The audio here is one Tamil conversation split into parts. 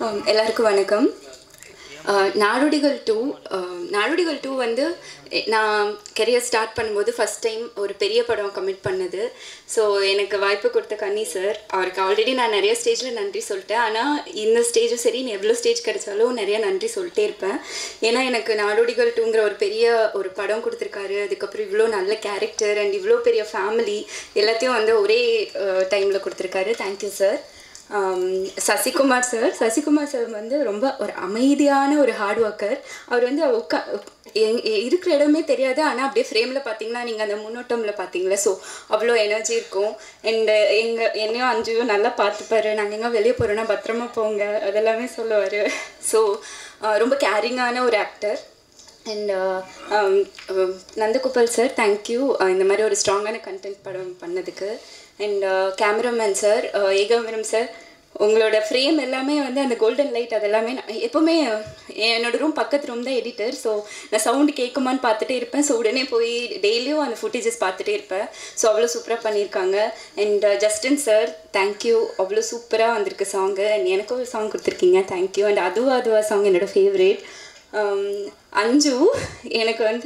Um, எல்லாருக்கும் வணக்கம் Uh, Nadodigal two Nadodigal two வந்து எ- நான் கெரியர் ஸ்டார்ட் பண்ணும்போது ஃபஸ்ட் டைம் ஒரு பெரிய படம் கமிட் பண்ணது ஸோ எனக்கு வாய்ப்பு கொடுத்த கன்னி சார் அவருக்கு ஆல்ரெடி நான் நிறைய ஸ்டேஜில் நன்றி சொல்லிட்டேன் ஆனால் இந்த ஸ்டேஜும் சரி நீ எவ்வளோ ஸ்டேஜ் கிடைச்சாலும் நிறைய நன்றி சொல்லிட்டே இருப்பேன் ஏன்னா எனக்கு நாடோடிகள் டூங்கிற ஒரு பெரிய ஒரு படம் கொடுத்துருக்காரு அதுக்கப்புறம் இவ்வளோ நல்ல கேரக்டர் அண்ட் இவ்வளோ பெரிய ஃபேமிலி எல்லாத்தையும் வந்து ஒரே டைமில் கொடுத்துருக்காரு தேங்க்யூ சார் ஆம், சசிகுமார் சார் சசிகுமார் சார் வந்து ரொம்ப ஒரு அமைதியான ஒரு ஹார்ட் ஒர்க்கர் அவர் வந்து உட்கா எங் எ- இருக்கிற இடமே தெரியாது ஆனால் அப்படியே ஃப்ரேமில் பார்த்தீங்கன்னா நீங்கள் அந்த முன்னோட்டமில் பார்த்தீங்களா ஸோ அவ்வளோ எனர்ஜி இருக்கும் அண்ட் எங்கள் என்னையும் அஞ்சும் நல்லா பார்த்துப்பாரு நாங்கள் எங்கே வெளியே போகிறோன்னா பத்திரமா போங்க அதெல்லாமே சொல்லுவார் ஸோ ரொம்ப கேரிங்கான ஒரு actor and Nandagopal sir thank you இந்த மாதிரி ஒரு ஸ்ட்ராங்கான கண்டென்ட் படம் பண்ணதுக்கு and cameraman sir Ekambaram sir உங்களோட ஃப்ரேம் எல்லாமே வந்து அந்த கோல்டன் லைட் அதெல்லாமே நான் எப்போவுமே என்னோட ரூம் பக்கத்து ரூம் தான் எடிட்டர் ஸோ நான் சவுண்டு கேட்குமான்னு பார்த்துட்டே இருப்பேன் ஸோ உடனே போய் டெய்லியும் அந்த ஃபுட்டேஜஸ் பார்த்துட்டே இருப்பேன் ஸோ அவ்வளோ சூப்பராக பண்ணியிருக்காங்க அண்ட் ஜஸ்டின் சார் தேங்க்யூ அவ்வளோ சூப்பராக வந்திருக்கு சாங்கு அண்ட் எனக்கும் ஒரு சாங் கொடுத்துருக்கீங்க தேங்க்யூ அண்ட் அதுவா அதுவா சாங் என்னோட ஃபேவரேட் அஞ்சு எனக்கு வந்து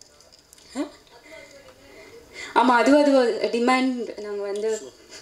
ஆமாம் அது அது டிமாண்ட் நாங்கள் வந்து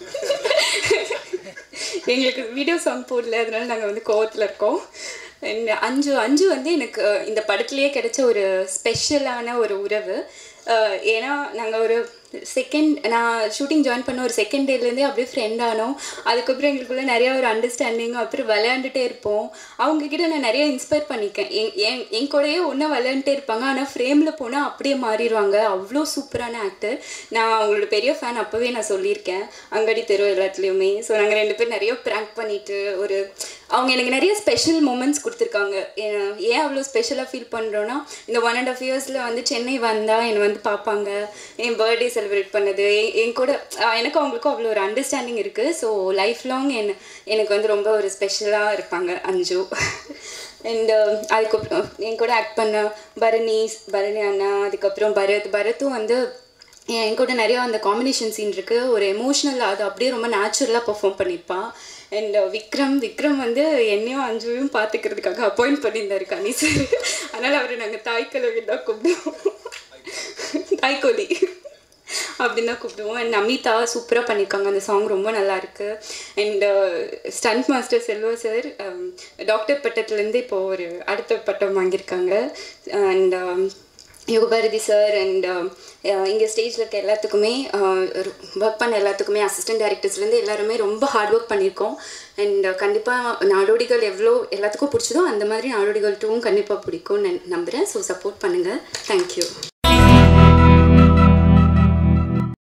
எங்களுக்கு வீடியோ சாங் போடல அதனால நாங்கள் வந்து கோவத்தில் இருக்கோம் And அஞ்சு அஞ்சு வந்து எனக்கு இந்த படத்துலேயே கிடைச்ச ஒரு ஸ்பெஷலான ஒரு உறவு அஹ் ஏன்னா நாங்கள் ஒரு செகண்ட் நான் ஷூட்டிங் ஜாயின் பண்ண ஒரு செகண்ட் டேலேருந்தே அப்படியே ஃப்ரெண்ட் ஆனோம் அதுக்கப்புறம் எங்களுக்குள்ள நிறைய ஒரு அண்டர்ஸ்டாண்டிங் அப்புறம் விளையாண்டுட்டே இருப்போம் அவங்க கிட்ட நான் நிறைய இன்ஸ்பயர் பண்ணிக்கேன் என் என் என் கூடயே ஒன்றா விளையாண்டுட்டே இருப்பாங்க ஆனால் ஃப்ரேமில் போனால் அப்படியே மாறிடுவாங்க அவ்வளோ சூப்பரான ஆக்டர் நான் அவங்களோட பெரிய ஃபேன் அப்போவே நான் சொல்லியிருக்கேன் அங்கடி தெரு எல்லாத்துலேயுமே ஸோ நாங்கள் ரெண்டு பேரும் நிறைய ப்ராங்க் பண்ணிட்டு ஒரு அவங்க எனக்கு நிறைய ஸ்பெஷல் மூமெண்ட்ஸ் கொடுத்துருக்காங்க ஏன் ஏன் அவ்வளோ ஸ்பெஷலாக ஃபீல் பண்ணுறோன்னா இந்த ஒன் அண்ட் ஆஃப் இயர்ஸில் வந்து சென்னை வந்தால் என்னை வந்து பார்ப்பாங்க என் பர்த்டே செலிப்ரேட் பண்ணது என் என் கூட அஹ் எனக்கு அவங்களுக்கும் அவ்வளோ ஒரு அண்டர்ஸ்டாண்டிங் இருக்குது ஸோ லைஃப் லாங் என் எனக்கு வந்து ரொம்ப ஒரு ஸ்பெஷலாக இருப்பாங்க அஞ்சு அண்ட் அதுக்கப்புறம் என் கூட ஆக்ட் பண்ண பரணி பரணி அண்ணா அதுக்கப்புறம் பரத் பரத்தும் வந்து என் கூட நிறைய அந்த காம்பினேஷன் சீன் இருக்குது ஒரு எமோஷ்னல் அது அப்படியே ரொம்ப நேச்சுரலாக பெர்ஃபார்ம் பண்ணியிருப்பான் அண்ட் விக்ரம் விக்ரம் வந்து என்னையும் அஞ்சுவையும் பார்த்துக்கிறதுக்காக அப்பாயிண்ட் பண்ணியிருந்தாரு கனி சார் அதனால் அவரை நாங்கள் தாய்க்கலவி தான் கூப்பிடுவோம் தாய்க்கோழி அப்படின்னு தான் கூப்பிடுவோம் அண்ட் அமிதா சூப்பராக பண்ணியிருக்காங்க அந்த சாங் ரொம்ப நல்லா இருக்கு and stunt master Selva sir doctor பட்டத்துலேருந்து இப்போ ஒரு அடுத்த பட்டம் வாங்கியிருக்காங்க அண்ட் யுகபாரதி சார் அண்ட் இங்கே ஸ்டேஜில் இருக்க எல்லாத்துக்குமே ஒர்க் பண்ண எல்லாத்துக்குமே அசிஸ்டன்ட் டைரக்டர்ஸ்லேருந்து எல்லாருமே ரொம்ப ஹார்ட் ஒர்க் பண்ணியிருக்கோம் அண்ட் கண்டிப்பாக நாடோடிகள் எவ்வளோ எல்லாத்துக்கும் பிடிச்சதோ அந்த மாதிரி நாடோடிகள் டூவும் கண்டிப்பாக பிடிக்கும்னு நம்புகிறேன் ஸோ சப்போர்ட் பண்ணுங்கள் தேங்க்யூ